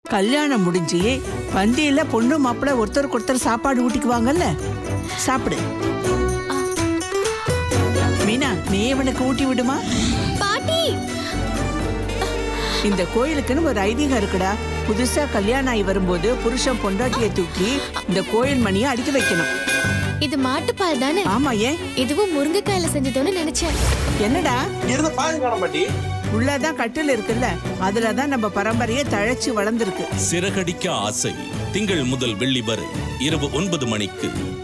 கல்யாணம் முடிஞ்சு பந்தியில பொண்ணு மாப்பிள்ளை ஒருத்தருக்கு ஒருத்தர் சாப்பாடு ஊட்டிக்குவாங்கல்ல சாப்பிடு மீனா நீ இவனுக்கு ஊட்டி விடுமா பாட்டி இந்த கோயிலுக்குன்னு ஒரு ஐதீகம் இருக்குடா புதுசா கல்யாணம் ஆகி வரும்போது புருஷன் பொண்டாட்டியை தூக்கி இந்த கோயில் மணியை அடிக்க வைக்கணும் இது மாட்டுப்பால் தானே ஆமா ஏன் இதுவும் முருங்கைக்காயில செஞ்சதோன்னு நினைச்சேன் என்னடா இருந்த பாயம் காண பாட்டி உள்ளதான் கட்டில் இருக்குல்ல அதுலதான் நம்ம பரம்பரையே தழைச்சு வளர்ந்துருக்கு சிறகடிக்க ஆசை திங்கள் முதல் வெள்ளி வரை இரவு ஒன்பது மணிக்கு